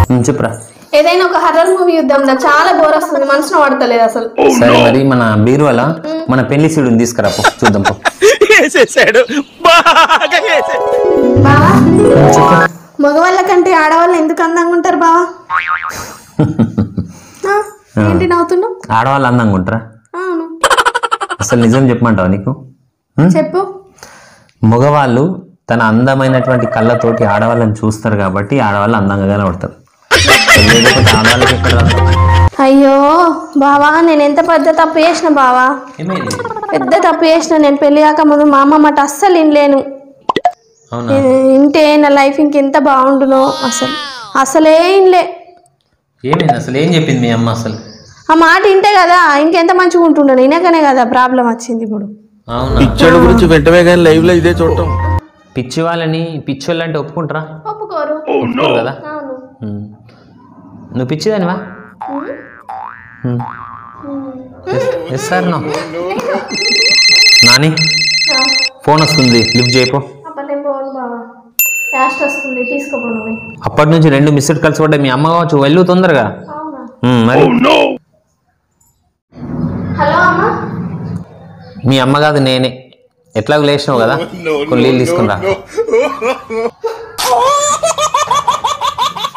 ఉమ్, చెప్పురా ఏదైనా ఒక హర్రర్ మూవీ చూద్దాం దా చాలా బోర్ వస్తుంది మనసులో పడతలేదు అసలు సరే మరి మన బీరువాల మన పెళ్లి సీడుని తీసుకురా పో చూద్దాం పో వేసేసాడు బాగా వేసేసాడు బావా ఉమ్, చెప్పు మగవాళ్ళ కంటే ఆడవాళ్ళు ఎందుకు అందంగా ఉంటారు బావా ఆ, ఏంటి నవ్వుతున్నావు ఆడవాళ్ళు అందంగా ఉంటారా అవును అసలు నిజం చెప్పమంటావా నీకు ఉమ్? చెప్పు మగవాళ్ళు తన అందమైనటువంటి కళ్ళతోటి ఆడవాళ్ళని చూస్తారు కాబట్టి ఆడవాళ్ళు అందంగా కనబడతారు లేకపోతే ఆడవాళ్ళకి ఎక్కడ రాదు? అయ్యో బావా నేను ఎంత పెద్ద తప్పు చేసిన బావా ఏమైంది పెద్ద తప్పు చేసిన నేను పెళ్లి కాక ముందు మా అమ్మ మాట అస్సలు వినలేను అవునా నేను వింటే నా లైఫ్ ఇంకెంత బాగుండునో అసలు అసలే వినలే ఏమైంది అసలు ఏం చెప్పింది మీ అమ్మ అసలు ఆ మాట వింటే కదా ఇంకెంత మంచిగా ఉంటుండే వినకనే కదా ప్రాబ్లం వచ్చింది ఇప్పుడు అవునా పిచ్చోడి గురించి వెంటనే కానీ లైవ్ లో ఇదే చూడటం పిచ్చి వాళ్ళని పిచ్చోళ్ళు అంటే ఒప్పుకుంటారా ఒప్పుకోరు ఒప్పుకోరు కదా అవును ఉమ్. నువ్వు పిచ్చిదానివా ఉమ్. Yes- yes sir no Nani phone వస్తుంది లిఫ్ట్ చేయపో అప్పుడు నేను పోను బావా క్యాస్ట్ వస్తుంది తీసుకోపోను పోయి. అప్పటి నుంచి రెండు మిస్డ్ కలిసి పడ్డాయి మీ అమ్మ కావచ్చు వెళ్ళు తొందరగా అవునా ఉమ్, మరి హలో అమ్మ మీ అమ్మ కాదు నేనే ఎట్లాగో లేచినావు కదా కొన్ని నీళ్ళు తీసుకురా